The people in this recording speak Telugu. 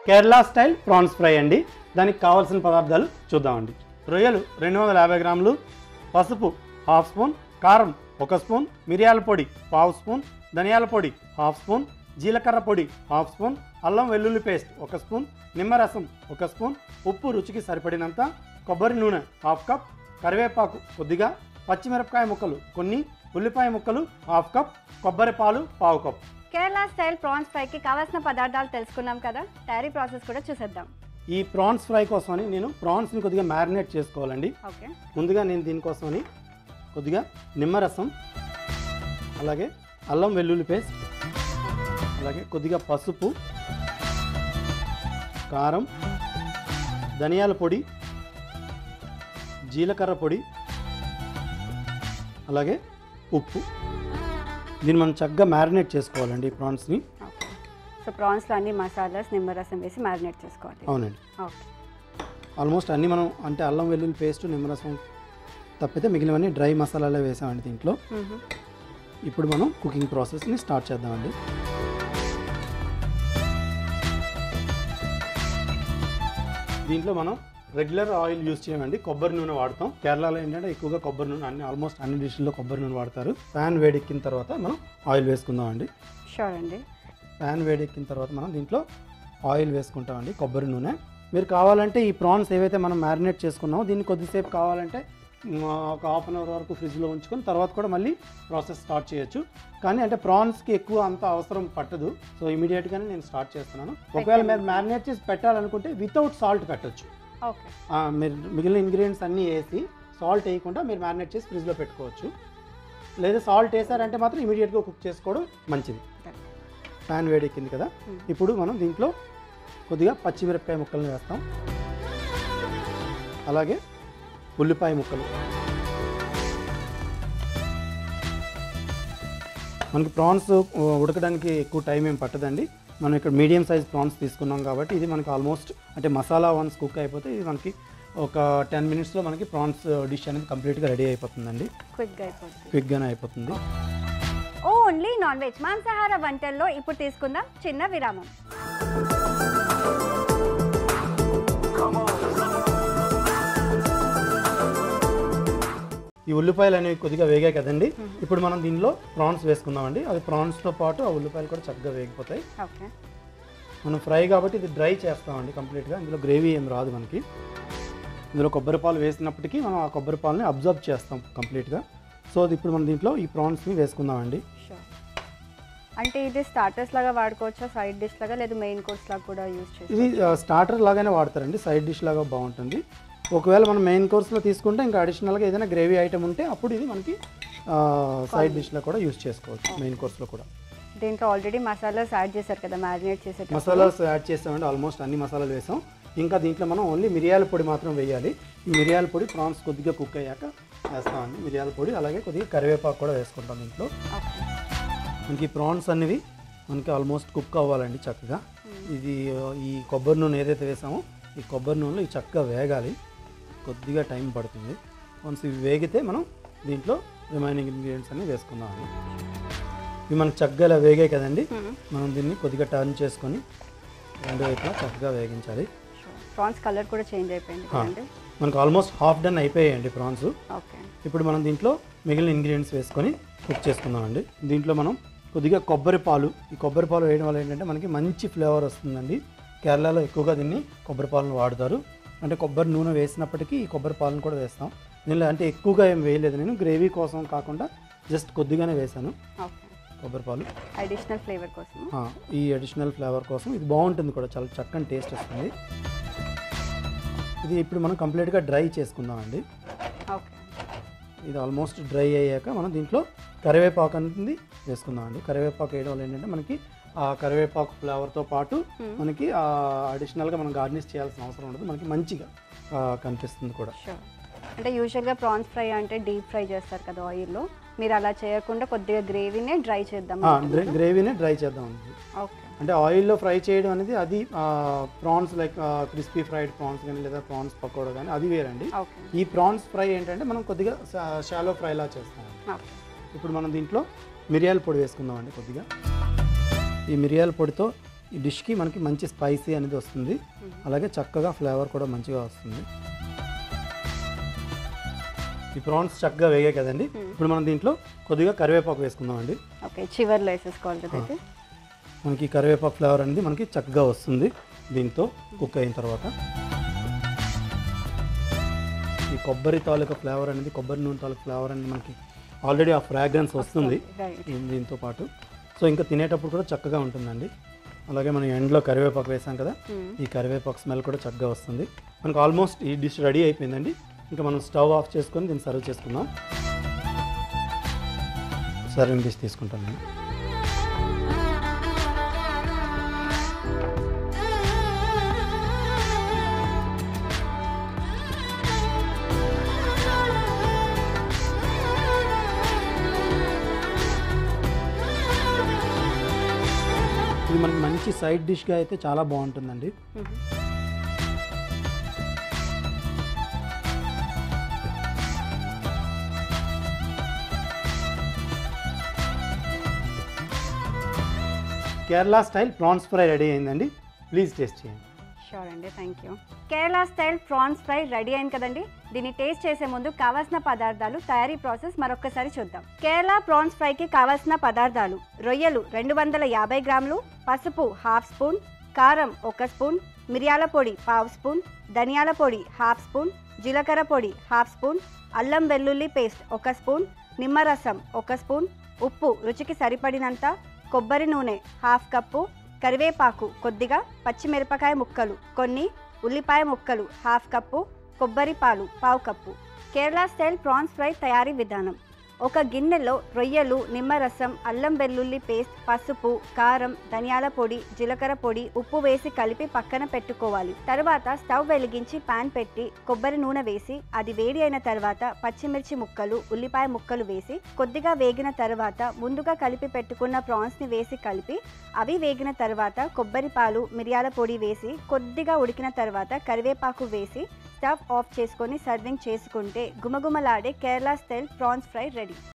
కేరళ స్టైల్ ప్రాన్స్ ఫ్రై అండి దానికి కావాల్సిన పదార్థాలు చూద్దామండి రొయ్యలు రెండు వందల యాభై గ్రాములు పసుపు హాఫ్ స్పూన్ కారం ఒక స్పూన్ మిరియాల పొడి పావు స్పూన్ ధనియాల పొడి హాఫ్ స్పూన్ జీలకర్ర పొడి హాఫ్ స్పూన్ అల్లం వెల్లుల్లి పేస్ట్ ఒక స్పూన్ నిమ్మరసం ఒక స్పూన్ ఉప్పు రుచికి సరిపడినంత కొబ్బరి నూనె హాఫ్ కప్ కరివేపాకు కొద్దిగా పచ్చిమిరపకాయ ముక్కలు కొన్ని ఉల్లిపాయ ముక్కలు హాఫ్ కప్ కొబ్బరి పాలు పావు కప్ కేరళ స్టైల్ ప్రాన్స్ ఫ్రైకి కావాల్సిన పదార్థాలు తెలుసుకున్నాం కదా తయారీ ప్రాసెస్ కూడా చూసేద్దాం ఈ ప్రాన్స్ ఫ్రై కోసమని నేను ప్రాన్స్ని కొద్దిగా మ్యారినేట్ చేసుకోవాలండి ఓకే ముందుగా నేను దీనికోసమని కొద్దిగా నిమ్మరసం అలాగే అల్లం వెల్లుల్లి పేస్ట్ అలాగే కొద్దిగా పసుపు కారం ధనియాల పొడి జీలకర్ర పొడి అలాగే ఉప్పు దీన్ని మనం చక్కగా మ్యారినేట్ చేసుకోవాలండి ఈ ప్రాన్స్ని ఓకే సో ప్రాన్స్లో అన్ని మసాలాస్ నిమ్మరసం వేసి మ్యారినేట్ చేసుకోవాలి అవునండి ఓకే ఆల్మోస్ట్ అన్నీ మనం అంటే అల్లం వెల్లుల్లి పేస్ట్ నిమ్మరసం తప్పితే మిగిలినవన్నీ డ్రై మసాలాలే వేసామండి దీంట్లో మ్మ్. ఇప్పుడు మనం కుకింగ్ ప్రాసెస్ని స్టార్ట్ చేద్దామండి దీంట్లో మనం రెగ్యులర్ ఆయిల్ యూస్ చేయమండి కొబ్బరి నూనె వాడతాం కేరళలో ఏంటంటే ఎక్కువగా కొబ్బరి నూనె అన్ని ఆల్మోస్ట్ అన్ని డిష్ల్లో కొబ్బరి నూనె వాడతారు ప్యాన్ వేడెక్కిన తర్వాత మనం ఆయిల్ వేసుకుందామండి షూర్ అండి ప్యాన్ వేడెక్కిన తర్వాత మనం దీంట్లో ఆయిల్ వేసుకుంటామండి కొబ్బరి నూనె మీరు కావాలంటే ఈ ప్రాన్స్ ఏవైతే మనం మ్యారినేట్ చేసుకున్నామో దీన్ని కొద్దిసేపు కావాలంటే మ్, ఒక హాఫ్ అన్ అవర్ వరకు ఫ్రిడ్జ్లో ఉంచుకొని తర్వాత కూడా మళ్ళీ ప్రాసెస్ స్టార్ట్ చేయొచ్చు కానీ అంటే ప్రాన్స్కి ఎక్కువ అంత అవసరం పట్టదు సో ఇమీడియట్గానే నేను స్టార్ట్ చేస్తున్నాను ఒకవేళ మీరు మ్యారినేట్ చేసి పెట్టాలనుకుంటే వితౌట్ సాల్ట్ పెట్టొచ్చు ఓకే ఆ, మీరు మిగిలిన ఇంగ్రీడియంట్స్ అన్నీ వేసి సాల్ట్ వేయకుండా మీరు మ్యారినేట్ చేసి ఫ్రిడ్జ్లో పెట్టుకోవచ్చు లేదా సాల్ట్ వేసారంటే మాత్రం ఇమీడియట్గా కుక్ చేసుకోవడం మంచిది ప్యాన్ వేడెక్కింది కదా Hmm. ఇప్పుడు మనం దీంట్లో కొద్దిగా పచ్చిమిరపకాయ ముక్కలను వేస్తాం అలాగే ఉల్లిపాయ ముక్కలు మనకి ప్రాన్స్ ఉడకడానికి ఎక్కువ టైం ఏం పట్టదండి మనం ఇక్కడ మీడియం సైజ్ ప్రాన్స్ తీసుకున్నాం కాబట్టి ఇది మనకి ఆల్మోస్ట్ అంటే మసాలా వన్స్ కుక్ అయిపోతే ఇది మనకి ఒక టెన్ మినిట్స్లో మనకి ప్రాన్స్ డిష్ అనేది కంప్లీట్గా రెడీ అయిపోతుందండి క్విక్గా అయిపోతుంది క్విక్గానే అయిపోతుంది ఓన్లీ నాన్ వెజ్ మాంసాహార వంటల్లో ఇప్పుడు తీసుకుందాం చిన్న విరామం ఈ ఉల్లిపాయలు అనేవి కొద్దిగా వేగాయి కదండి ఇప్పుడు మనం దీనిలో ప్రాన్స్ వేసుకుందామండి అది ప్రాన్స్తో పాటు ఆ ఉల్లిపాయలు కూడా చక్కగా వేగిపోతాయి ఓకే మనం ఫ్రై కాబట్టి ఇది డ్రై చేస్తామండి కంప్లీట్గా ఇందులో గ్రేవీ ఏం రాదు మనకి ఇందులో కొబ్బరి పాలు వేసినప్పటికీ మనం ఆ కొబ్బరి పాలని అబ్జర్వ్ చేస్తాం కంప్లీట్గా సో అది ఇప్పుడు మనం దీంట్లో ఈ ప్రాన్స్ని వేసుకుందామండి షూర్ అంటే ఇది స్టార్టర్స్ లాగా వాడుకోవచ్చా సైడ్ డిష్ లాగా లేదా మెయిన్ కోర్స్ లాగా కూడా యూజ్ చేసి ఇది స్టార్టర్ లాగానే వాడతారండి సైడ్ డిష్ లాగా బాగుంటుంది ఒకవేళ మనం మెయిన్ కోర్స్లో తీసుకుంటే ఇంకా అడిషనల్గా ఏదైనా గ్రేవీ ఐటమ్ ఉంటే అప్పుడు ఇది మనకి సైడ్ డిష్లో కూడా యూస్ చేసుకోవచ్చు మెయిన్ కోర్స్లో కూడా దీంట్లో ఆల్రెడీ మసాలాస్ యాడ్ చేశారు కదా మ్యారినేట్ చేసేటప్పుడు మసాలాస్ యాడ్ చేసామండి ఆల్మోస్ట్ అన్ని మసాలాలు వేసాం ఇంకా దీంట్లో మనం ఓన్లీ మిరియాల పొడి మాత్రం వేయాలి ఈ మిరియాల పొడి ప్రాన్స్ కొద్దిగా కుక్ అయ్యాక వేస్తామండి మిరియాల పొడి అలాగే కొద్దిగా కరివేపాకు కూడా వేసుకుంటాం దీంట్లో ఓకే మనకి ప్రాన్స్ అనేవి మనకి ఆల్మోస్ట్ కుక్ అవ్వాలండి చక్కగా ఇది ఆ, ఈ కొబ్బరి నూనె ఏదైతే వేసామో ఈ కొబ్బరి నూనెలో ఇది చక్కగా వేగాలి కొద్దిగా టైం పడుతుంది వన్స్ ఇవి వేగితే మనం దీంట్లో రిమైనింగ్ ఇంగ్రీడియంట్స్ అన్ని వేసుకుందాం ఇవి మనకు చక్కగా ఇలా వేగాయి కదండి మనం దీన్ని కొద్దిగా టర్న్ చేసుకొని రెండు వైపులా చక్కగా వేగించాలి ప్రాన్స్ కలర్ కూడా చేంజ్ అయిపోయింది ఆ, కదండి మనకు ఆల్మోస్ట్ హాఫ్ డన్ అయిపోయాయండి ప్రాన్స్ ఓకే ఇప్పుడు మనం దీంట్లో మిగిలిన ఇంగ్రీడియంట్స్ వేసుకొని కుక్ చేసుకుందామండి దీంట్లో మనం కొద్దిగా కొబ్బరి పాలు ఈ కొబ్బరి పాలు వేయడం వల్ల ఏంటంటే మనకి మంచి ఫ్లేవర్ వస్తుందండి కేరళలో ఎక్కువగా దీన్ని కొబ్బరి పాలను వాడతారు అంటే కొబ్బరి నూనె వేసినప్పటికీ ఈ కొబ్బరి పాలను కూడా వేస్తాం దీనిలో అంటే ఎక్కువగా ఏం వేయలేదు నేను గ్రేవీ కోసం కాకుండా జస్ట్ కొద్దిగానే వేశాను ఓకే కొబ్బరి పాలు అడిషనల్ ఫ్లేవర్ కోసం ఆ, ఈ అడిషనల్ ఫ్లేవర్ కోసం ఇది బాగుంటుంది కూడా చాలా చక్కని టేస్ట్ వస్తుంది ఇది ఇప్పుడు మనం కంప్లీట్గా డ్రై చేసుకుందామండి ఓకే ఇది ఆల్మోస్ట్ డ్రై అయ్యాక మనం దీంట్లో కరివేపాకు అనేది వేసుకుందామండి కరివేపాకు వేయడం వల్ల ఏంటంటే మనకి ఆ కరివేపాకు ఫ్లేవర్తో పాటు మనకి అడిషనల్గా మనం గార్నిష్ చేయాల్సిన అవసరం ఉండదు మనకి మంచిగా ఆ, కనిపిస్తుంది కూడా షూర్ అంటే యూజువల్గా ప్రాన్స్ ఫ్రై అంటే డీప్ ఫ్రై చేస్తారు కదా ఆయిల్లో మీరు అలా చేయకుండా కొద్దిగా గ్రేవీనే డ్రై చేద్దాం ఆ, గ్రే- గ్రేవీనే డ్రై చేద్దామండి ఓకే అంటే ఆయిల్లో ఫ్రై చేయడం అనేది అది prawns like crispy fried prawns కానీ లేదా ప్రాన్స్ పకోడా కానీ అది వేరండి ఓకే ఈ ప్రాన్స్ ఫ్రై ఏంటంటే మనం కొద్దిగా షాలో ఫ్రైలా చేస్తాం ఓకే ఇప్పుడు మనం దీంట్లో మిరియాల పొడి వేసుకుందామండి కొద్దిగా ఈ మిరియాల పొడితో ఈ డిష్కి మనకి మంచి స్పైసీ అనేది వస్తుంది అలాగే చక్కగా ఫ్లేవర్ కూడా మంచిగా వస్తుంది ఈ ప్రాన్స్ చక్కగా వేగాయి కదండి ఇప్పుడు మనం దీంట్లో కొద్దిగా కరివేపాకు వేసుకుందామండి ఓకే చివర్లో వేసేసుకోవాలి కదా అయితే మనకి ఈ కరివేపాకు ఫ్లేవర్ అనేది మనకి చక్కగా వస్తుంది దీంతో కుక్ అయిన తర్వాత ఈ కొబ్బరి తాలూకా ఫ్లేవర్ అనేది కొబ్బరి నూనె తాలూకా ఫ్లేవర్ అనేది మనకి ఆల్రెడీ ఆ ఫ్రాగ్రెన్స్ వస్తుంది రైట్ ఈ- దీంతో పాటు సో ఇంకా తినేటప్పుడు కూడా చక్కగా ఉంటుందండి అలాగే మనం ఎండ్లో కరివేపాకు వేసాం కదా ఈ కరివేపాకు స్మెల్ కూడా చక్కగా వస్తుంది మనకు ఆల్మోస్ట్ ఈ డిష్ రెడీ అయిపోయిందండి ఇంకా మనం స్టవ్ ఆఫ్ చేసుకొని దీన్ని సర్వ్ చేసుకుందాం సర్వింగ్ డిష్ తీసుకుంటాను నేను ఇది మనకి మంచి సైడ్ డిష్గా అయితే చాలా బాగుంటుందండి Kerala style prawns fry ready అయిందండి ప్లీజ్ టేస్ట్ చేయండి షూర్ అండి thank you Kerala style prawns fry ready అయింది కదండి దీన్ని టేస్ట్ చేసే ముందు కావాల్సిన పదార్థాలు తయారీ ప్రాసెస్ మరొకసారి చూద్దాం కేరళ ప్రాన్స్ ఫ్రైకి కావాల్సిన పదార్థాలు రొయ్యలు రెండు వందల యాభై గ్రాములు పసుపు హాఫ్ స్పూన్ కారం ఒక స్పూన్ మిరియాల పొడి పావు స్పూన్ ధనియాల పొడి హాఫ్ స్పూన్ జీలకర్ర పొడి హాఫ్ స్పూన్ అల్లం వెల్లుల్లి పేస్ట్ ఒక స్పూన్ నిమ్మరసం ఒక స్పూన్ ఉప్పు రుచికి సరిపడినంత కొబ్బరి నూనె హాఫ్ కప్పు కరివేపాకు కొద్దిగా పచ్చిమిరపకాయ ముక్కలు కొన్ని ఉల్లిపాయ ముక్కలు హాఫ్ కప్పు కొబ్బరి పాలు పావు cup Kerala style prawns fry తయారీ విధానం ఒక గిన్నెలో రొయ్యలు నిమ్మరసం అల్లం వెల్లుల్లి పేస్ట్ పసుపు కారం ధనియాల పొడి జీలకర్ర పొడి ఉప్పు వేసి కలిపి పక్కన పెట్టుకోవాలి తర్వాత స్టవ్ వెలిగించి పాన్ పెట్టి కొబ్బరి నూనె వేసి అది వేడి అయిన తర్వాత పచ్చిమిర్చి ముక్కలు ఉల్లిపాయ ముక్కలు వేసి కొద్దిగా వేగిన తర్వాత ముందుగా కలిపి పెట్టుకున్న ప్రాన్స్ ని వేసి కలిపి అవి వేగిన తర్వాత కొబ్బరి పాలు మిరియాల పొడి వేసి కొద్దిగా ఉడికిన తర్వాత కరివేపాకు వేసి స్టవ్ ఆఫ్ చేసుకొని సర్వింగ్ చేసుకుంటే గుమగుమలాడే Kerala style prawns fry ready